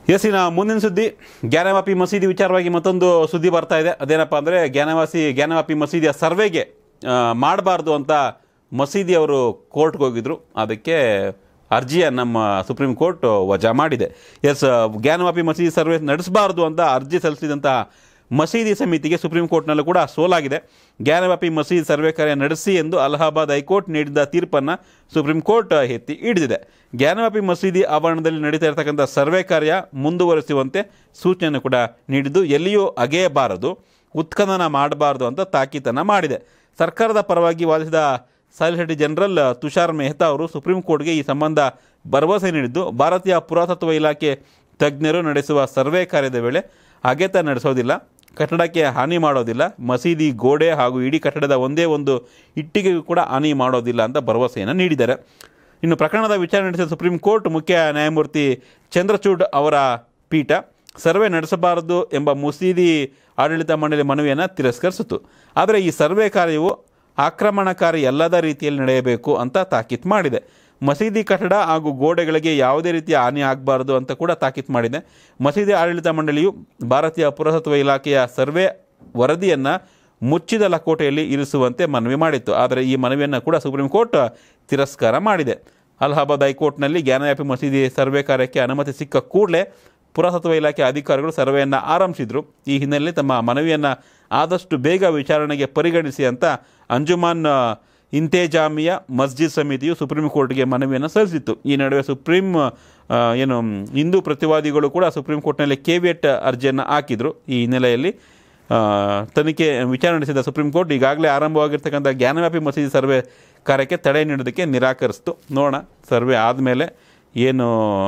ಎಸಿನ ಮುಂದಿನ ಸುದ್ದಿ ಜ್ಞಾನವಾಪಿ ಮಸೀದಿ ವಿಚಾರವಾಗಿ ಮತ್ತೊಂದು ಸುದ್ದಿ ಬರ್ತಾ ಇದೆ ಅದೇನಪ್ಪ ಅಂದರೆ ಜ್ಞಾನವಾಸಿ ಜ್ಞಾನವಾಪಿ ಮಸೀದಿಯ ಸರ್ವೆಗೆ ಮಾಡಬಾರ್ದು ಅಂತ ಮಸೀದಿಯವರು ಕೋರ್ಟ್ಗೆ ಹೋಗಿದ್ರು ಅದಕ್ಕೆ ಅರ್ಜಿಯನ್ನು ನಮ್ಮ ಸುಪ್ರೀಂ ಕೋರ್ಟ್ ವಜಾ ಮಾಡಿದೆ ಎಸ್ ಜ್ಞಾನವಾಪಿ ಮಸೀದಿ ಸರ್ವೆ ನಡೆಸಬಾರ್ದು ಅಂತ ಅರ್ಜಿ ಸಲ್ಲಿಸಿದಂತಹ ಮಸೀದಿ ಸಮಿತಿಗೆ ಸುಪ್ರೀಂ ಕೋರ್ಟ್ನಲ್ಲೂ ಕೂಡ ಸೋಲಾಗಿದೆ ಜ್ಞಾನವ್ಯಾಪಿ ಮಸೀದಿ ಸರ್ವೆ ಕಾರ್ಯ ನಡೆಸಿ ಎಂದು ಅಲಹಾಬಾದ್ ಹೈಕೋರ್ಟ್ ನೀಡಿದ ತೀರ್ಪನ್ನು ಸುಪ್ರೀಂ ಕೋರ್ಟ್ ಎತ್ತಿ ಹಿಡಿದಿದೆ ಜ್ಞಾನವ್ಯಾಪಿ ಮಸೀದಿ ಆವರಣದಲ್ಲಿ ನಡೀತಾ ಇರತಕ್ಕಂಥ ಸರ್ವೆ ಕಾರ್ಯ ಮುಂದುವರಿಸುವಂತೆ ಸೂಚನೆ ಕೂಡ ನೀಡಿದ್ದು ಎಲ್ಲಿಯೂ ಅಗೆಯಬಾರದು ಉತ್ಖನನ ಮಾಡಬಾರದು ಅಂತ ತಾಕೀತನ್ನು ಮಾಡಿದೆ ಸರ್ಕಾರದ ಪರವಾಗಿ ವಾದಿಸಿದ ಸಾಲಿಸಿಟರಿ ಜನರಲ್ ತುಷಾರ್ ಮೆಹ್ತಾ ಅವರು ಸುಪ್ರೀಂ ಕೋರ್ಟ್ಗೆ ಈ ಸಂಬಂಧ ಭರವಸೆ ನೀಡಿದ್ದು ಭಾರತೀಯ ಪುರಾತತ್ವ ಇಲಾಖೆ ತಜ್ಞರು ನಡೆಸುವ ಸರ್ವೆ ಕಾರ್ಯದ ವೇಳೆ ಅಗೆತ ನಡೆಸೋದಿಲ್ಲ ಕಟ್ಟಡಕ್ಕೆ ಹಾನಿ ಮಾಡೋದಿಲ್ಲ ಮಸೀದಿ ಗೋಡೆ ಹಾಗೂ ಇಡೀ ಕಟ್ಟಡದ ಒಂದೇ ಒಂದು ಇಟ್ಟಿಗೆಗೂ ಕೂಡ ಹಾನಿ ಮಾಡೋದಿಲ್ಲ ಅಂತ ಭರವಸೆಯನ್ನು ನೀಡಿದ್ದಾರೆ ಇನ್ನು ಪ್ರಕರಣದ ವಿಚಾರಣೆ ನಡೆಸಿದ ಸುಪ್ರೀಂ ಕೋರ್ಟ್ ಮುಖ್ಯ ನ್ಯಾಯಮೂರ್ತಿ ಚಂದ್ರಚೂಡ್ ಅವರ ಪೀಠ ಸರ್ವೆ ನಡೆಸಬಾರದು ಎಂಬ ಮಸೀದಿ ಆಡಳಿತ ಮಂಡಳಿ ಮನವಿಯನ್ನು ತಿರಸ್ಕರಿಸಿತು ಆದರೆ ಈ ಸರ್ವೆ ಕಾರ್ಯವು ಆಕ್ರಮಣಕಾರಿ ಅಲ್ಲದ ರೀತಿಯಲ್ಲಿ ನಡೆಯಬೇಕು ಅಂತ ತಾಕೀತು ಮಾಡಿದೆ ಮಸೀದಿ ಕಟ್ಟಡ ಹಾಗೂ ಗೋಡೆಗಳಿಗೆ ಯಾವುದೇ ರೀತಿಯ ಹಾನಿ ಆಗಬಾರದು ಅಂತ ಕೂಡ ತಾಕೀತು ಮಾಡಿದೆ ಮಸೀದಿ ಆಡಳಿತ ಮಂಡಳಿಯು ಭಾರತೀಯ ಪುರಾತತ್ವ ಇಲಾಖೆಯ ಸರ್ವೆ ವರದಿಯನ್ನು ಮುಚ್ಚಿದ ಲಕೋಟೆಯಲ್ಲಿ ಇರಿಸುವಂತೆ ಮನವಿ ಮಾಡಿತ್ತು ಆದರೆ ಈ ಮನವಿಯನ್ನು ಕೂಡ ಸುಪ್ರೀಂ ಕೋರ್ಟ್ ತಿರಸ್ಕಾರ ಮಾಡಿದೆ ಅಲಹಾಬಾದ್ ಹೈಕೋರ್ಟ್ನಲ್ಲಿ ಜ್ಞಾನವ್ಯಾಪಿ ಮಸೀದಿ ಸರ್ವೆ ಕಾರ್ಯಕ್ಕೆ ಅನುಮತಿ ಸಿಕ್ಕ ಕೂಡಲೇ ಪುರಾತತ್ವ ಇಲಾಖೆ ಅಧಿಕಾರಿಗಳು ಸರ್ವೆಯನ್ನು ಆರಂಭಿಸಿದರು ಈ ಹಿನ್ನೆಲೆಯಲ್ಲಿ ತಮ್ಮ ಮನವಿಯನ್ನು ಆದಷ್ಟು ಬೇಗ ವಿಚಾರಣೆಗೆ ಪರಿಗಣಿಸಿ ಅಂತ ಅಂಜುಮಾನ್ ಇಂತೇಜಾಮಿಯ ಮಸ್ಜಿದ್ ಸಮಿತಿಯು ಸುಪ್ರೀಂ ಕೋರ್ಟ್ಗೆ ಮನವಿಯನ್ನು ಸಲ್ಲಿಸಿತ್ತು ಈ ನಡುವೆ ಸುಪ್ರೀಂ ಆ, ಏನು ಹಿಂದೂ ಪ್ರತಿವಾದಿಗಳು ಕೂಡ ಸುಪ್ರೀಂ ಕೋರ್ಟ್ನಲ್ಲಿ ಕೆವಿಯಟ್ ಅರ್ಜಿಯನ್ನು ಹಾಕಿದರು ಈ ಹಿನ್ನೆಲೆಯಲ್ಲಿ ಆ, ತನಿಖೆ ವಿಚಾರಣೆ ನಡೆಸಿದ ಸುಪ್ರೀಂ ಕೋರ್ಟ್ ಈಗಾಗಲೇ ಆರಂಭವಾಗಿರ್ತಕ್ಕಂಥ ಜ್ಞಾನವ್ಯಾಪಿ ಮಸೀದಿ ಸರ್ವೆ ಕಾರ್ಯಕ್ಕೆ ತಡೆ ನೀಡೋದಕ್ಕೆ ನಿರಾಕರಿಸಿತು ನೋಡೋಣ ಸರ್ವೆ ಆದಮೇಲೆ ಏನು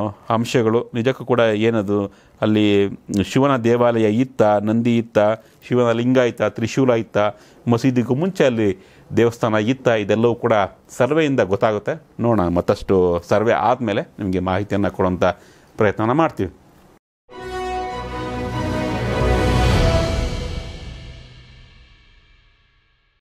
ಅಂಶಗಳು ನಿಜಕ್ಕೂ ಕೂಡ ಏನದು ಅಲ್ಲಿ ಶಿವನ ದೇವಾಲಯ ಇತ್ತ ನಂದಿ ಇತ್ತ ಶಿವನ ಲಿಂಗ ಇತ್ತ ತ್ರಿಶೂಲ ಇತ್ತ ಮಸೀದಿಗೂ ಮುಂಚೆ ಅಲ್ಲಿ ದೇವಸ್ಥಾನ ಇತ್ತ ಇದೆಲ್ಲವೂ ಕೂಡ ಸರ್ವೆಯಿಂದ ಗೊತ್ತಾಗುತ್ತೆ ನೋಡೋಣ ಮತ್ತಷ್ಟು ಸರ್ವೆ ಆದಮೇಲೆ ನಿಮಗೆ ಮಾಹಿತಿಯನ್ನು ಕೊಡುವಂಥ ಪ್ರಯತ್ನನ ಮಾಡ್ತೀವಿ